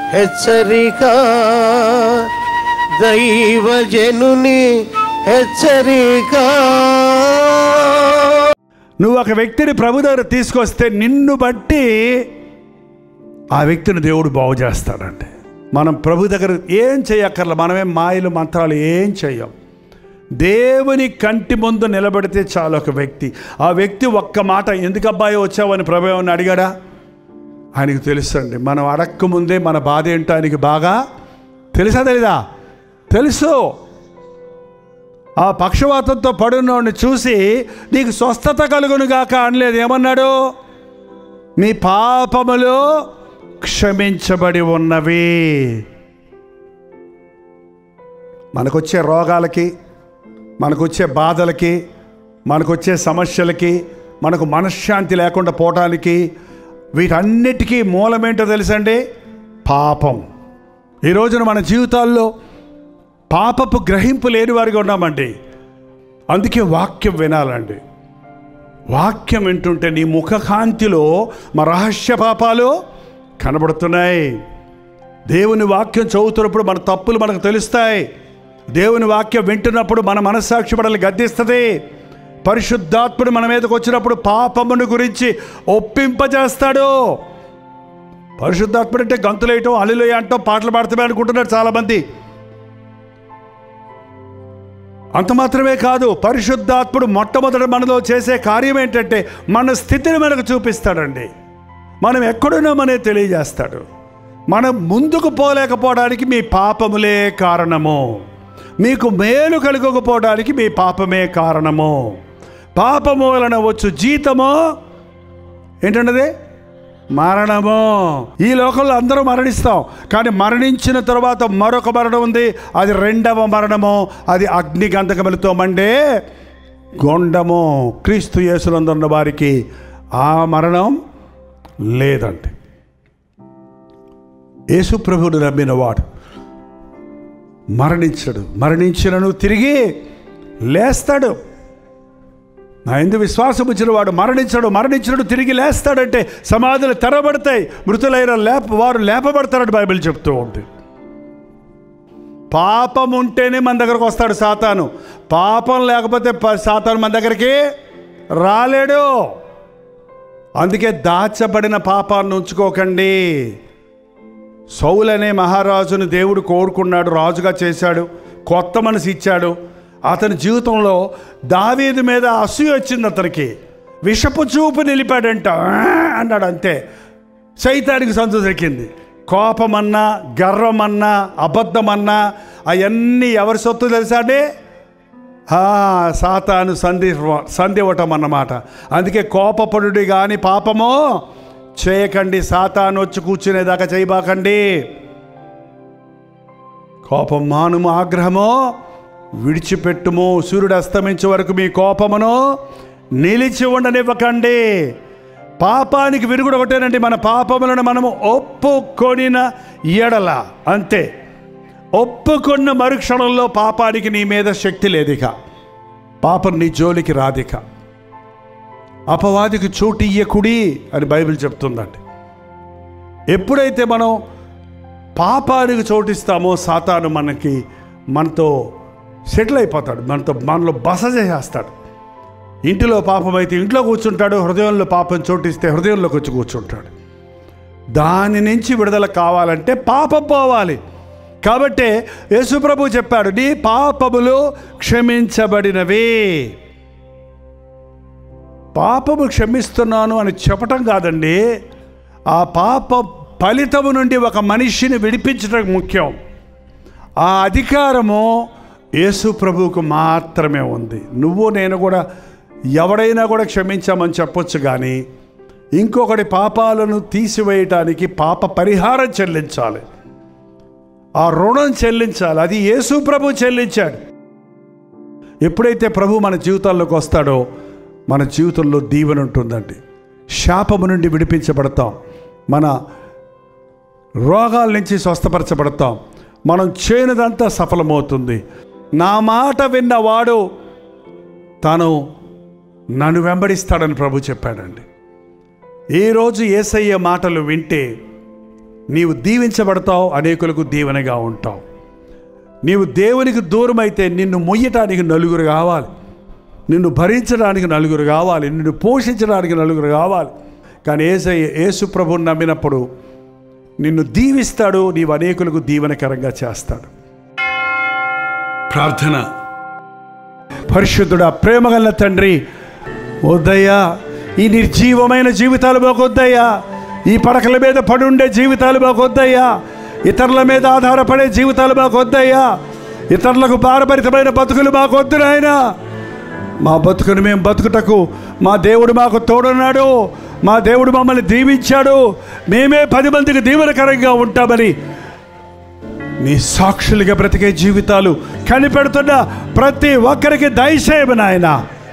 హెచ్చరిక దైవజనుని హెచ్చరిక నువ్వు ఒక వ్యక్తిని ప్రభు దగ్గర తీసుకొస్తే నిన్ను బట్టి ఆ వ్యక్తిని దేవుడు బాగు చేస్తాడండి మనం ప్రభు దగ్గర ఏం చేయక్కర్ల మనమేం మాయలు మంత్రాలు ఏం చెయ్యం దేవుని కంటి ముందు నిలబడితే చాలు ఒక వ్యక్తి ఆ వ్యక్తి ఒక్క మాట ఎందుకు అబ్బాయి వచ్చావని ప్రభు ఏమని అడిగాడా ఆయనకు తెలుసండి మనం అడక్క ముందే మన బాధ ఏంటో ఆయనకి బాగా తెలుసా తెలీదా తెలుసు ఆ పక్షవాతంతో పడున్నోడిని చూసి నీకు స్వస్థత కలుగును గాక అనలేదు ఏమన్నాడు మీ పాపములు క్షమించబడి ఉన్నవి మనకొచ్చే రోగాలకి మనకొచ్చే బాధలకి మనకొచ్చే సమస్యలకి మనకు మనశ్శాంతి లేకుండా పోవటానికి వీటన్నిటికీ మూలమేంటో తెలుసండి పాపం ఈ రోజున మన జీవితాల్లో పాపపు గ్రహింపు లేని వారిగా ఉన్నామండి అందుకే వాక్యం వినాలండి వాక్యం వింటుంటే నీ ముఖకాంతిలో మా రహస్య పాపాలు కనబడుతున్నాయి దేవుని వాక్యం చదువుతున్నప్పుడు మన తప్పులు మనకు తెలుస్తాయి దేవుని వాక్యం వింటున్నప్పుడు మన మనస్సాక్షి మనల్ని గద్దిస్తుంది పరిశుద్ధాత్ముడు మన మీదకి వచ్చినప్పుడు పాపమును గురించి ఒప్పింపజేస్తాడు పరిశుద్ధాత్ముడు అంటే గంతులేయటం అల్లులోయ అంటాం పాటలు పాడతామే అనుకుంటున్నారు చాలామంది అంత మాత్రమే కాదు పరిశుద్ధాత్ముడు మొట్టమొదటి మనలో చేసే కార్యం ఏంటంటే మన స్థితిని మనకు చూపిస్తాడండి మనం ఎక్కడున్నామనే తెలియజేస్తాడు మనం ముందుకు పోలేకపోవడానికి మీ పాపములే కారణము మీకు మేలు కలుగకపోవడానికి మీ పాపమే కారణము పాపము వలన వచ్చు జీతము ఏంటన్నది మరణము ఈ లోకంలో అందరూ మరణిస్తాం కానీ మరణించిన తర్వాత మరొక మరణం ఉంది అది రెండవ మరణము అది అగ్ని గంధకములతో మండే గొండము క్రీస్తు యేసునందున్న వారికి ఆ మరణం లేదండి యేసు ప్రభువును నమ్మిన వాడు మరణించడు మరణించినను తిరిగి లేస్తాడు నా ఎందు విశ్వాసం వచ్చిన వాడు మరణించడు మరణించడు తిరిగి లేస్తాడంటే సమాధులు తెరబడతాయి మృతులైన లేప వారు లేపబడతారని బైబిల్ చెప్తూ ఉంది పాపం ఉంటేనే మన దగ్గరకు వస్తాడు సాతాను పాపం లేకపోతే ప- సాతాను మన దగ్గరికి రాలేడు అందుకే దాచబడిన పాపాన్ని ఉంచుకోకండి సౌలనే మహారాజును దేవుడు కోరుకున్నాడు రాజుగా చేశాడు కొత్త మనసు ఇచ్చాడు అతని జీవితంలో దావీదు మీద అసూయ వచ్చింది అతనికి విషపు చూపు నిలిపాడంట "ఆ" అన్నాడు అంతే సైతానికి సంతోషెక్కింది కోపమన్నా గర్వమన్నా అబద్ధమన్నా అవన్నీ ఎవరి సొత్తు తెలుసా అండి ఆ, సాతాను సంధి సంధి ఇవ్వటం అన్నమాట అందుకే కోపపడుడి కానీ పాపము చేయకండి సాతాను వచ్చి కూర్చునేదాకా చేయబాకండి కోపం మానుము ఆగ్రహము విడిచిపెట్టుము సూర్యుడు అస్తమించే వరకు మీ కోపమును నిలిచి ఉండనివ్వకండి పాపానికి విరుగుడు ఒకటేనండి మన పాపములను మనము ఒప్పుకొనిన ఎడల అంతే ఒప్పుకున్న మరుక్షణంలో పాపానికి నీ మీద శక్తి లేదిక పాపం నీ జోలికి రాదిక అపవాదికి చోటు ఇయ్యకుడి అని బైబిల్ చెప్తుందండి ఎప్పుడైతే మనం పాపానికి చోటిస్తామో సాతాను మనకి మనతో సెటిల్ అయిపోతాడు మనతో మనలో బస చేసేస్తాడు ఇంటిలో పాపం అయితే ఇంట్లో కూర్చుంటాడు హృదయంలో పాపం చోటిస్తే హృదయంలోకి వచ్చి కూర్చుంటాడు దాని నుంచి విడుదల కావాలంటే పాపం పోవాలి కాబట్టే యేసుప్రభు చెప్పాడు నీ పాపములు క్షమించబడినవి పాపము క్షమిస్తున్నాను అని చెప్పటం కాదండి ఆ పాప ఫలితము నుండి ఒక మనిషిని విడిపించడం ముఖ్యం ఆ అధికారము యేసు ప్రభువుకు మాత్రమే ఉంది నువ్వు నేను కూడా ఎవడైనా కూడా క్షమించామని చెప్పొచ్చు కానీ ఇంకొకటి పాపాలను తీసివేయటానికి పాప పరిహారం చెల్లించాలి ఆ రుణం చెల్లించాలి అది యేసు ప్రభు చెల్లించాడు ఎప్పుడైతే ప్రభు మన జీవితాల్లోకి వస్తాడో మన జీవితంలో దీవెన ఉంటుందండి శాపము నుండి విడిపించబడతాం మన రోగాల నుంచి స్వస్థపరచబడతాం మనం చేయనిదంతా సఫలమవుతుంది నా మాట విన్నవాడు తాను నన్ను వెంబడిస్తాడని ప్రభు చెప్పాడండి ఈరోజు ఏసయ్య మాటలు వింటే నీవు దీవించబడతావు అనేకులకు దీవెనగా ఉంటావు నీవు దేవునికి దూరం అయితే నిన్ను మొయ్యటానికి నలుగురు కావాలి నిన్ను భరించడానికి నలుగురు కావాలి నిన్ను పోషించడానికి నలుగురు కావాలి కానీ ఏసయ్య యేసు ప్రభుని నమ్మినప్పుడు నిన్ను దీవిస్తాడు నీవు అనేకులకు దీవెనకరంగా చేస్తాడు ప్రార్థన పరిశుద్ధుడా ప్రేమగల తండ్రి వద్దయ్యా ఈ నిర్జీవమైన జీవితాలు మాకు వద్దయ్యా ఈ పడకల మీద పడుండే జీవితాలు మాకు వద్దయ్యా ఇతరుల మీద ఆధారపడే జీవితాలు మాకు వద్దయ్యా ఇతరులకు భారభరితమైన బతుకులు మాకు వద్దు నాయనా మా బతుకును మేము బతుకుటకు మా దేవుడు మాకు తోడున్నాడు మా దేవుడు మమ్మల్ని దీవించాడు మేమే పది మందికి దీవెనకరంగా ఉంటామని నీ సాక్షులుగా బ్రతికే జీవితాలు కనిపెడుతున్న ప్రతి ఒక్కరికి దయచేయము నాయన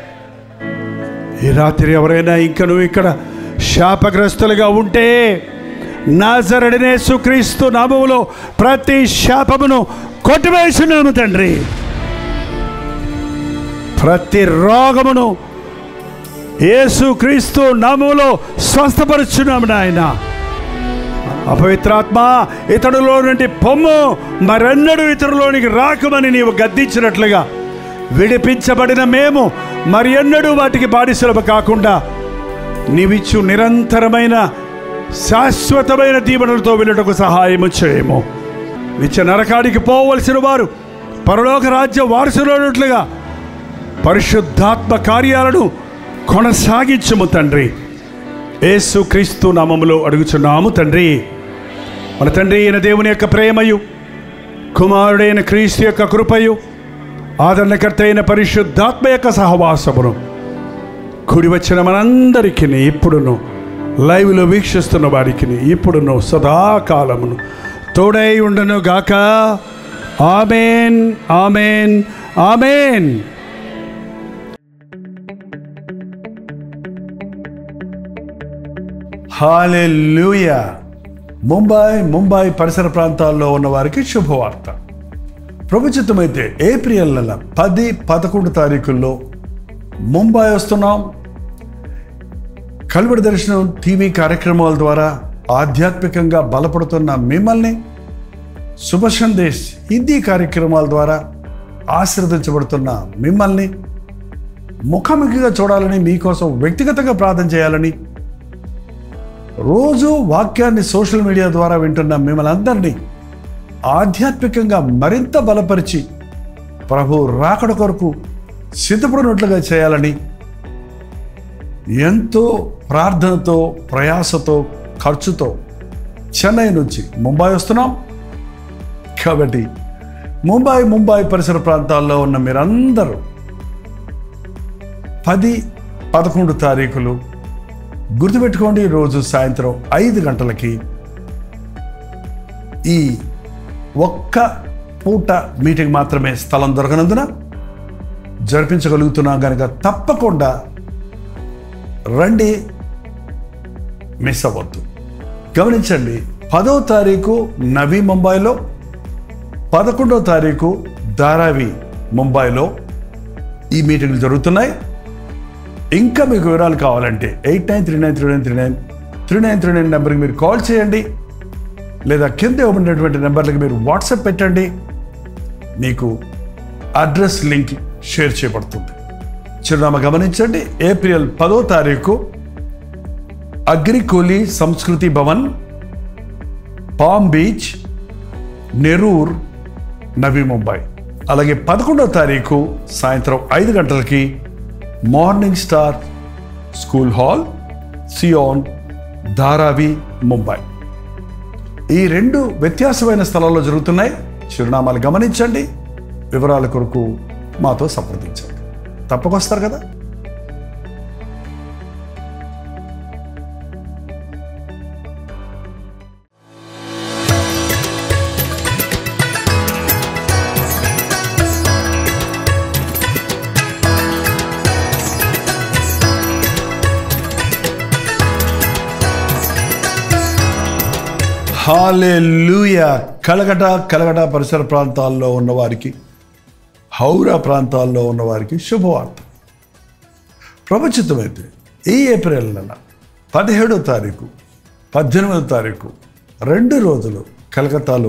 ఈ రాత్రి ఎవరైనా ఇంక నువ్వు ఇక్కడ శాపగ్రస్తులుగా ఉంటే నాజరడినే సుక్రీస్తు నామములో ప్రతి శాపమును కొట్టివేస్తున్నాము తండ్రి ప్రతి రోగమును యేసుక్రీస్తు నామములో స్వస్థపరుచున్నాము నాయన అపవిత్రాత్మ ఇతడులో నుండి పొమ్ము మరెన్నడూ ఇతరులోనికి రాకమని నీవు గద్దించినట్లుగా విడిపించబడిన మేము మరి ఎన్నడూ వాటికి బానిసలము కాకుండా నీవిచ్చు నిరంతరమైన శాశ్వతమైన దీవెనలతో వెళ్ళటకు సహాయము చేయము నిత్య నరకానికి పోవలసిన వారు పరలోక రాజ్య వారసులైనట్లుగా పరిశుద్ధాత్మ కార్యాలను కొనసాగించము తండ్రి యేసు క్రీస్తు నామములో అడుగుచున్నాము తండ్రి మన తండ్రి అయిన దేవుని యొక్క ప్రేమయు కుమారుడైన క్రీస్తు యొక్క కృపయు ఆదరణకర్త అయిన పరిశుద్ధాత్మ యొక్క సహవాసమును కుడి వచ్చిన మనందరికీ ఇప్పుడును లైవ్లో వీక్షిస్తున్న వారికి ఇప్పుడును సదాకాలమును తోడై ఉండను గాక amen amen amen hallelujah Mumbai Mumbai పరిసర ప్రాంతాల్లో ఉన్న వారికి శుభవార్త ప్రభుత్వమైతే ఏప్రిల్ నెల పది పదకొండు తారీఖుల్లో ముంబై వస్తున్నాం కల్వడి దర్శనం టీవీ కార్యక్రమాల ద్వారా ఆధ్యాత్మికంగా బలపడుతున్న మిమ్మల్ని శుభ సందేశ్ హిందీ కార్యక్రమాల ద్వారా ఆశీర్వదించబడుతున్న మిమ్మల్ని ముఖాముఖిగా చూడాలని మీకోసం వ్యక్తిగతంగా ప్రార్థన చేయాలని రోజు వాక్యాన్ని సోషల్ మీడియా ద్వారా వింటున్న మిమ్మల్ని అందరినీ ఆధ్యాత్మికంగా మరింత బలపరిచి ప్రభు రాకడ కొరకు సిద్ధపడినట్లుగా చేయాలని ఎంతో ప్రార్థనతో ప్రయాసతో ఖర్చుతో చెన్నై నుంచి ముంబై వస్తున్నాం కాబట్టి ముంబై ముంబై పరిసర ప్రాంతాల్లో ఉన్న మీరందరూ పది పదకొండు తారీఖులు గుర్తుపెట్టుకోండి రోజు సాయంత్రం ఐదు గంటలకి ఈ ఒక్క పూట మీటింగ్ మాత్రమే స్థలం దొరకనందున జరిపించగలుగుతున్నాం కనుక తప్పకుండా రండి మిస్ అవ్వద్దు గమనించండి పదో తారీఖు నవీ ముంబైలో పదకొండో తారీఖు ధారావి ముంబైలో ఈ మీటింగ్లు జరుగుతున్నాయి ఇంకా మీకు వివరాలు కావాలంటే eight nine three nine three nine three nine three nine three nine నెంబర్కి మీరు కాల్ చేయండి లేదా కింద ఇవ్వబడినటువంటి నెంబర్లకి మీరు వాట్సాప్ పెట్టండి మీకు అడ్రస్ లింక్ షేర్ చేయబడుతుంది చిరునామా గమనించండి ఏప్రిల్ పదో తారీఖు అగ్రికోలి సంస్కృతి భవన్ పామ్ బీచ్ నెరూర్ నవీ ముంబై అలాగే పదకొండవ తారీఖు సాయంత్రం ఐదు గంటలకి morning star school hall Sion Dharavi Mumbai ఈ రెండు వ్యత్యాసమైన స్థలాల్లో జరుగుతున్నాయి చిరునామాలు గమనించండి వివరాల కొరకు మాతో సంప్రదించండి తప్పకొస్తారు కదా హాలెలూయ కలగట కలగట పరిసర ప్రాంతాల్లో ఉన్నవారికి హౌరా ప్రాంతాల్లో ఉన్నవారికి శుభవార్త ప్రపంచితమైతే ఈ ఏప్రిల్ నెల పదిహేడో తారీఖు పద్దెనిమిదో తారీఖు రెండు రోజులు కలకత్తాలో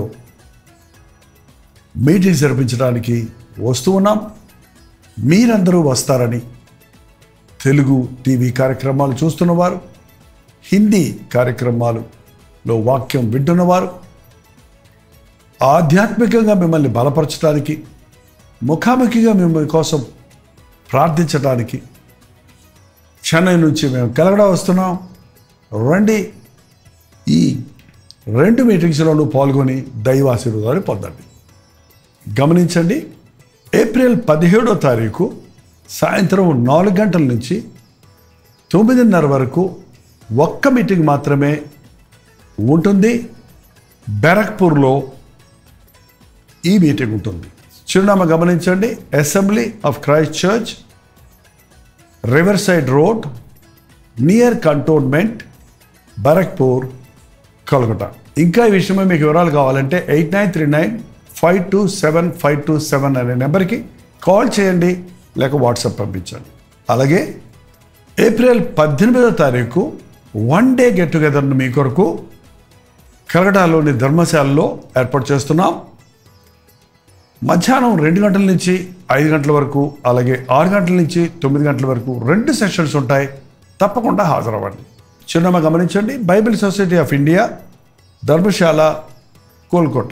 మీటింగ్ జరిపించడానికి వస్తూ ఉన్నాం మీరందరూ వస్తారని తెలుగు టీవీ కార్యక్రమాలు చూస్తున్నవారు హిందీ కార్యక్రమాలులో వాక్యం వింటున్నవారు ఆధ్యాత్మికంగా మిమ్మల్ని బలపరచడానికి ముఖాముఖిగా మిమ్మల్ని కోసం ప్రార్థించడానికి చెన్నై నుంచి మేము కలగడ వస్తున్నాం రండి ఈ రెండు మీటింగ్స్లోనూ పాల్గొని దైవ ఆశీర్వాదాన్ని పొందండి గమనించండి ఏప్రిల్ పదిహేడో తారీఖు సాయంత్రం నాలుగు గంటల నుంచి తొమ్మిదిన్నర వరకు ఒక్క మీటింగ్ మాత్రమే ఉంటుంది బెరక్పూర్లో ఈ మీటింగ్ ఉంటుంది చిరునామా గమనించండి assembly of Christ church river side road near cantonment Barrackpore Kolkata ఇంకా ఈ విషయమై మీకు వివరాలు కావాలంటే eight nine three nine five two seven five two seven అనే నెంబర్కి కాల్ చేయండి లేక వాట్సాప్ పంపించండి అలాగే ఏప్రిల్ పద్దెనిమిదో తారీఖు వన్ డే గెట్ టుగెదర్ను మీ కొరకు కలకటాలోని ధర్మశాలలో ఏర్పాటు చేస్తున్నాం మధ్యాహ్నం రెండు గంటల నుంచి ఐదు గంటల వరకు అలాగే ఆరు గంటల నుంచి తొమ్మిది గంటల వరకు రెండు సెషన్స్ ఉంటాయి తప్పకుండా హాజరవ్వండి చిరునామా గమనించండి Bible society of India Dharamshala Kolkata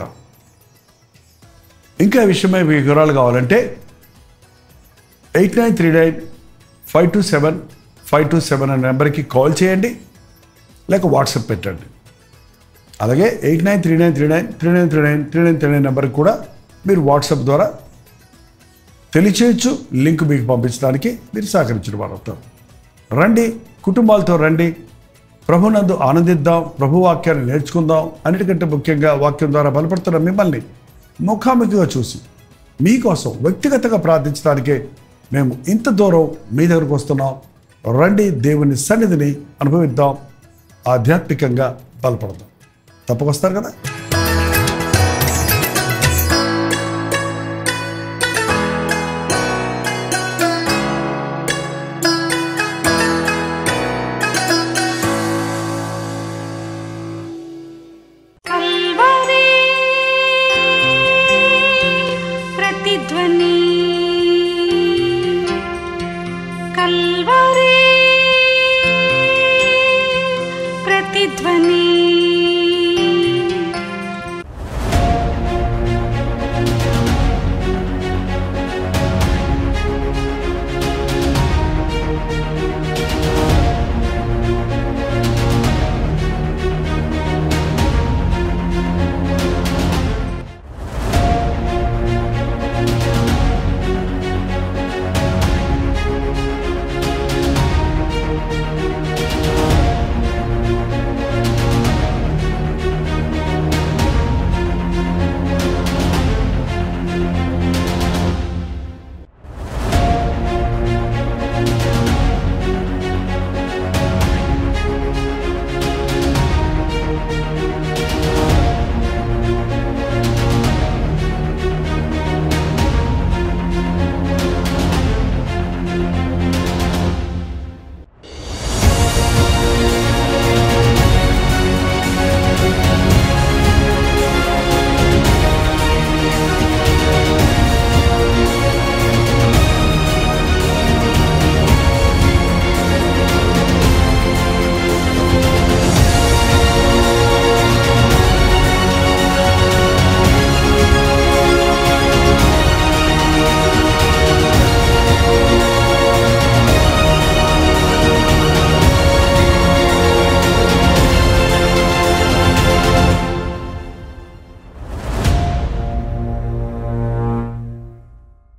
ఇంకా ఈ విషయమై మీకు వివరాలు కావాలంటే eight nine three nine five two seven five two seven అనే నెంబర్కి కాల్ చేయండి లేక వాట్సాప్ పెట్టండి అలాగే eight nine three nine three nine three nine three nine three nine three nine నెంబర్కి కూడా మీరు వాట్సాప్ ద్వారా తెలియచేయచ్చు లింక్ మీకు పంపించడానికి మీరు సహకరించిన వారు అవుతారు రండి కుటుంబాలతో రండి ప్రభునందు ఆనందిద్దాం ప్రభు వాక్యాన్ని నేర్చుకుందాం అన్నిటికంటే ముఖ్యంగా వాక్యం ద్వారా బలపడుతున్న మిమ్మల్ని ముఖాముఖిగా చూసి మీకోసం వ్యక్తిగతంగా ప్రార్థించడానికే మేము ఇంత దూరం మీ దగ్గరకు వస్తున్నాం రండి దేవుని సన్నిధిని అనుభవిద్దాం ఆధ్యాత్మికంగా బలపడదాం తప్పకొస్తారు కదా